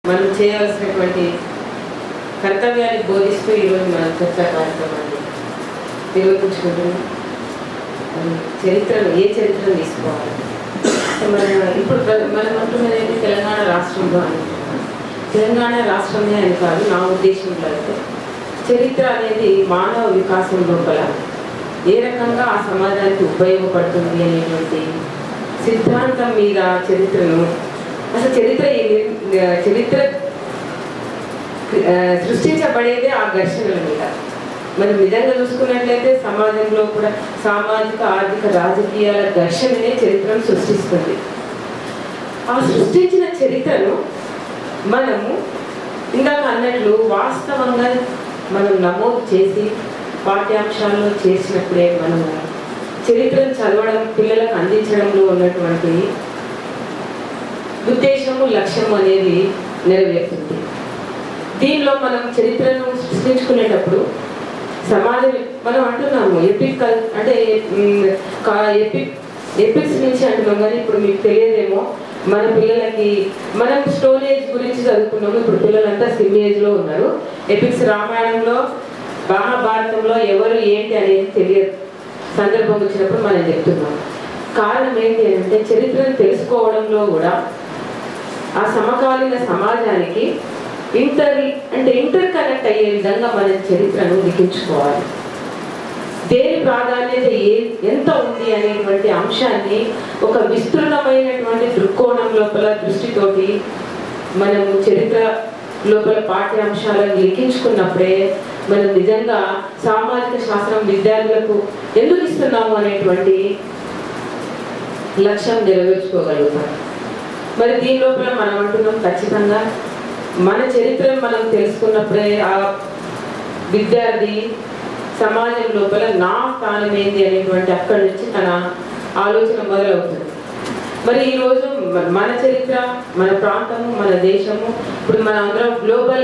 మనం చేయవలసినటువంటి కర్తవ్యాన్ని బోధిస్తూ ఈరోజు మనం చర్చా కార్యక్రమాన్ని నిర్వహించుకుంటున్నాం అది చరిత్రను ఏ చరిత్రను తీసుకోవాలి మన ఇప్పుడు ప్ర- మనం అంటున్నది తెలంగాణ రాష్ట్రంలో అని తెలంగాణ రాష్ట్రమే అని కాదు నా ఉద్దేశంలో అయితే చరిత్ర అనేది మానవ వికాసం లోపల ఏ రకంగా ఆ సమాజానికి ఉపయోగపడుతుంది అనేటువంటి సిద్ధాంతం మీద చరిత్రను అసలు చరిత్ర ఏ- చరిత్ర ఆ, సృష్టించబడేదే ఆ ఘర్షణల మీద మరి నిజంగా చూసుకున్నట్లయితే సమాజంలో కూడా సామాజిక ఆర్థిక రాజకీయాల ఘర్షణనే చరిత్రను సృష్టిస్తుంది ఆ సృష్టించిన చరిత్రను మనము ఇందాక అన్నట్లు వాస్తవంగా మనం నమోదు చేసి పాఠ్యాంశాల్లో చేసినప్పుడే మనము చరిత్రను చదవడం పిల్లలకు అందించడంలో ఉన్నటువంటి ఉద్దేశము లక్ష్యము అనేది నెరవేరుతుంది దీనిలో మనం చరిత్రను సృష్టించుకునేటప్పుడు సమాజం మనం అంటున్నాము ఎపిక్ కల్ అంటే ఎపిక్ ఎపిక్స్ నుంచి అంటున్నాం కానీ ఇప్పుడు మీకు తెలియదేమో మన పిల్లలకి మనం స్టోన్ ఏజ్ గురించి చదువుకున్నాము ఇప్పుడు పిల్లలంతా సిమ్ ఏజ్ లో ఉన్నారు ఎపిక్స్ రామాయణంలో మహాభారతంలో ఎవరు ఏంటి అనేది తెలియదు సందర్భం వచ్చినప్పుడు మనం చెప్తున్నాం కారణం ఏంటి అంటే చరిత్రను తెలుసుకోవడంలో కూడా ఆ సమకాలీన సమాజానికి ఇంటర్ అంటే ఇంటర్ కనెక్ట్ అయ్యే విధంగా మన చరిత్రను లిఖించుకోవాలి దేని ప్రాధాన్యత ఏ ఎంత ఉంది అనేటువంటి అంశాన్ని ఒక విస్తృతమైనటువంటి దృక్కోణం లోపల దృష్టితోటి మనము చరిత్ర లోపల పాఠ్యాంశాలను లిఖించుకున్నప్పుడే మనం నిజంగా సామాజిక శాస్త్రం విద్యార్థులకు ఎందుకు ఇస్తున్నాము అనేటువంటి లక్ష్యం నెరవేర్చుకోగలుగుతాం మరి దీని లోపల మనం అంటున్నాం ఖచ్చితంగా మన చరిత్రను మనం తెలుసుకున్నప్పుడే ఆ విద్యార్థి సమాజం లోపల నా స్థానం ఏంది అనేటువంటి అక్కడి నుంచి తన ఆలోచన మొదలవుతుంది మరి ఈరోజు మ- మన చరిత్ర మన ప్రాంతము మన దేశము ఇప్పుడు మన అందరం గ్లోబల్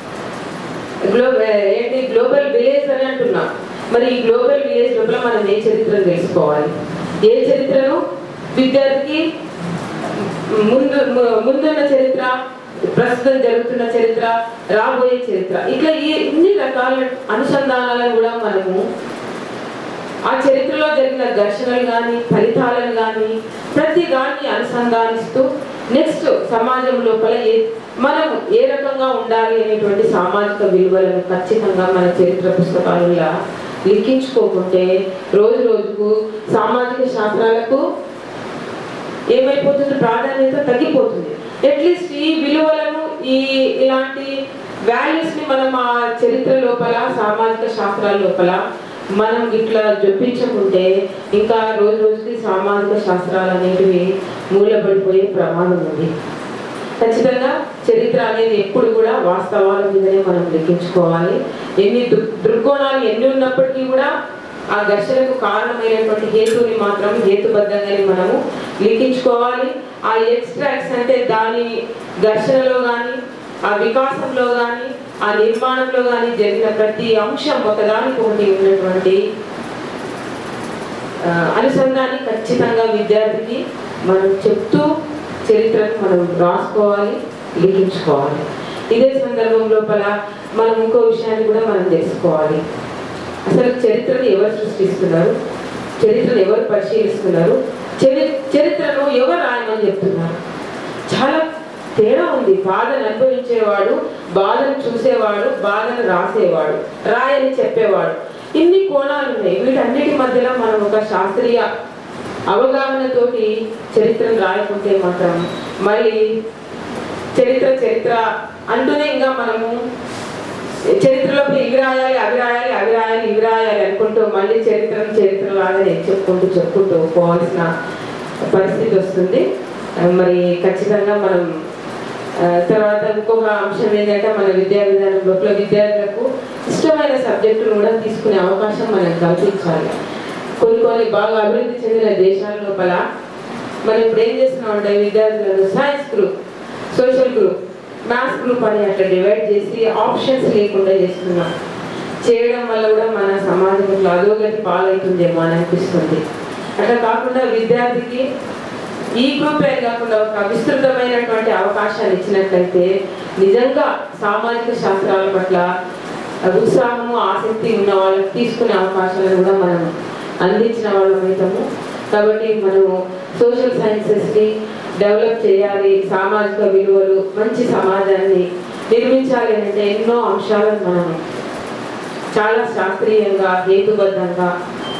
గ్లోబల్ ఏంటి గ్లోబల్ విలేజ్ అని అంటున్నాం మరి ఈ గ్లోబల్ విలేజ్ లోపల మనం ఏ చరిత్రను తెలుసుకోవాలి ఏ చరిత్రను విద్యార్థికి ముందు ము- ముందున్న చరిత్ర ప్రస్తుతం జరుగుతున్న చరిత్ర రాబోయే చరిత్ర ఇట్లా ఈ ఇన్ని రకాల అనుసంధానాలను కూడా మనము ఆ చరిత్రలో జరిగిన ఘర్షణలు కానీ ఫలితాలను కానీ ప్రతి దాన్ని అనుసంధానిస్తూ నెక్స్ట్ సమాజం లోపల ఏ మనం ఏ రకంగా ఉండాలి అనేటువంటి సామాజిక విలువలను ఖచ్చితంగా మన చరిత్ర పుస్తకాలలో లిఖించుకోకుంటే రోజు రోజుకు సామాజిక శాస్త్రాలకు ఏమైపోతుంది ప్రాధాన్యత తగ్గిపోతుంది అట్లీస్ట్ ఈ విలువలను ఈ ఇలాంటి వాల్యూస్ ని మనం ఆ చరిత్ర లోపల సామాజిక శాస్త్రాల లోపల మనం ఇట్లా జొప్పించకుంటే ఇంకా రోజు రోజుకి సామాజిక శాస్త్రాలు అనేటివి మూలపడిపోయే ప్రమాదం ఉంది ఖచ్చితంగా చరిత్ర అనేది ఎప్పుడు కూడా వాస్తవాల మీదనే మనం లెక్కించుకోవాలి ఎన్ని దృ- దృక్కోణాలు ఎన్ని ఉన్నప్పటికీ కూడా ఆ ఘర్షణకు కారణమైనటువంటి హేతుని మాత్రం హేతుబద్ధంగానే మనము లిఖించుకోవాలి ఆ ఎక్స్ట్రాక్ట్స్ అంటే దాని ఘర్షణలో కానీ ఆ వికాసంలో కానీ ఆ నిర్మాణంలో కానీ జరిగిన ప్రతి అంశం ఒకదానికి ఒకటి ఉన్నటువంటి ఆ, అనుసంధాన్ని ఖచ్చితంగా విద్యార్థికి మనం చెప్తూ చరిత్రను మనం రాసుకోవాలి లిఖించుకోవాలి ఇదే సందర్భం లోపల మనం ఇంకో విషయాన్ని కూడా మనం తెలుసుకోవాలి అసలు చరిత్రను ఎవరు సృష్టిస్తున్నారు చరిత్రను ఎవరు పరిశీలిస్తున్నారు చరి చరిత్రను ఎవరు రాయమని చెప్తున్నారు చాలా తేడా ఉంది బాధను అనుభవించేవాడు బాధను చూసేవాడు బాధను రాసేవాడు రాయని చెప్పేవాడు ఇన్ని కోణాలు ఉన్నాయి వీటన్నిటి మధ్యలో మనం ఒక శాస్త్రీయ అవగాహనతోటి చరిత్రను రాయకుంటే మాత్రం మళ్ళీ చరిత్ర చరిత్ర అంటూనే ఇంకా మనము చరిత్రలో ఇవి రాయాలి అవి రాయాలి అవి రాయాలి ఇవి రాయాలి అనుకుంటూ మళ్ళీ చరిత్రను చరిత్ర లాగానే చెప్పుకుంటూ చెప్పుకుంటూ పోవాల్సిన పరిస్థితి వస్తుంది ఆ, మరి ఖచ్చితంగా మనం ఆ, తర్వాత ఇంకొక అంశం ఏంటంటే మన విద్యా విధానం లోపల విద్యార్థులకు ఇష్టమైన సబ్జెక్టులు కూడా తీసుకునే అవకాశం మనం కల్పించాలి కొన్ని కొన్ని బాగా అభివృద్ధి చెందిన దేశాల లోపల మనం ఇప్పుడు ఏం చేస్తున్నాం అంటే విద్యార్థులను science group social group maths group అని అట్లా డివైడ్ చేసి ఆప్షన్స్ లేకుండా చేస్తున్నాం చేయడం వల్ల కూడా మన సమాజంలో అధోగతి పాలవుతుందేమో అని అనిపిస్తుంది అట్లా కాకుండా విద్యార్థికి ఈ గ్రూప్ కాకుండా ఒక విస్తృతమైనటువంటి అవకాశాలు ఇచ్చినట్లయితే నిజంగా సామాజిక శాస్త్రాల పట్ల ఉత్సాహము ఆసక్తి ఉన్న వాళ్ళకి తీసుకునే అవకాశాలను కూడా మనం అందించిన వాళ్ళం అవుతాము కాబట్టి మనము సోషల్ సైన్సెస్ని డెవలప్ చేయాలి సామాజిక విలువలు మంచి సమాజాన్ని నిర్మించాలి అంటే ఎన్నో అంశాలను మనం చాలా శాస్త్రీయంగా హేతుబద్ధంగా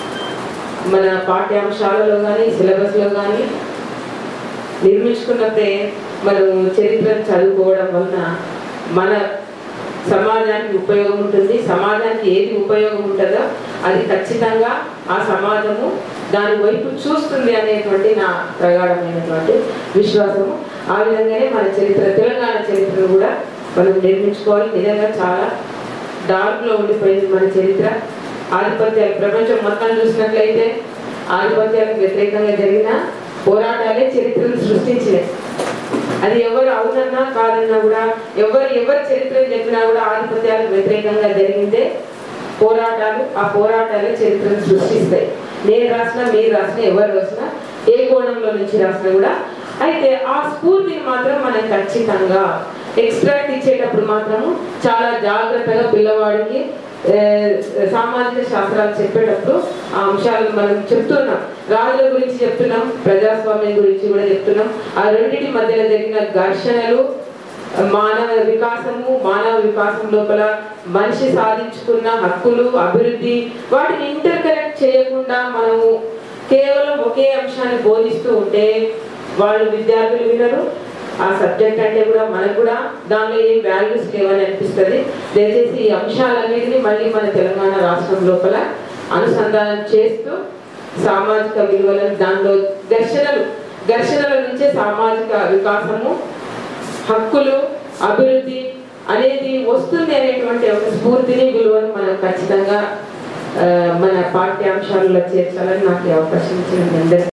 మన పాఠ్యాంశాలలో కానీ సిలబస్లో కానీ నిర్మించుకున్నప్పుడే మనం చరిత్రను చదువుకోవడం వలన మన సమాజానికి ఉపయోగం ఉంటుంది సమాజానికి ఏది ఉపయోగం ఉంటుందో అది ఖచ్చితంగా ఆ సమాజము దాని వైపు చూస్తుంది అనేటువంటి నా ప్రగాఢమైనటువంటి విశ్వాసము ఆ విధంగానే మన చరిత్ర తెలంగాణ చరిత్రను కూడా మనం నిర్మించుకోవాలి నిజంగా చాలా డార్క్లో ఉండిపోయింది మన చరిత్ర ఆధిపత్యాలు ప్రపంచం మొత్తం చూసినట్లయితే ఆధిపత్యాలకు వ్యతిరేకంగా జరిగిన పోరాటాలే చరిత్రను సృష్టించినాయి అది ఎవరు అవునన్నా కాదన్నా కూడా ఎవరు ఎవరు చరిత్ర చెప్పినా కూడా ఆధిపత్యాలకు వ్యతిరేకంగా జరిగిందే పోరాటాలు ఆ పోరాటాలే చరిత్రను సృష్టిస్తాయి నేను రాసిన మీరు రాసిన ఎవరు రాసినా ఏ కోణంలో నుంచి రాసినా కూడా అయితే ఆ స్ఫూర్తిని మాత్రం మనం ఖచ్చితంగా ఎక్స్ట్రాక్ట్ ఇచ్చేటప్పుడు మాత్రము చాలా జాగ్రత్తగా పిల్లవాడికి ఏ, సామాజిక శాస్త్రాలు చెప్పేటప్పుడు ఆ అంశాలను మనం చెప్తున్నాం రాజుల గురించి చెప్తున్నాం ప్రజాస్వామ్యం గురించి కూడా చెప్తున్నాం ఆ రెండింటి మధ్యలో జరిగిన ఘర్షణలు మానవ వికాసము మానవ వికాసం లోపల మనిషి సాధించుకున్న హక్కులు అభివృద్ధి వాటిని ఇంటర్ కనెక్ట్ చేయకుండా మనము కేవలం ఒకే అంశాన్ని బోధిస్తూ ఉంటే వాళ్ళు విద్యార్థులు వినరు ఆ సబ్జెక్ట్ అంటే కూడా మనకు కూడా దానిలో ఏం వాల్యూస్ లేవని అనిపిస్తుంది దయచేసి ఈ అంశాలన్నిటినీ మళ్ళీ మన తెలంగాణ రాష్ట్రం లోపల అనుసంధానం చేస్తూ సామాజిక విలువలను దానిలో ఘర్షణలు ఘర్షణల నుంచే సామాజిక వికాసము హక్కులు అభివృద్ధి అనేది వస్తుంది అనేటువంటి ఒక స్ఫూర్తిని విలువను మనం ఖచ్చితంగా ఆ, మన పాఠ్యాంశాలలో చేర్చాలని నాకు ఈ అవకాశం ఇచ్చిన మీ అందరికీ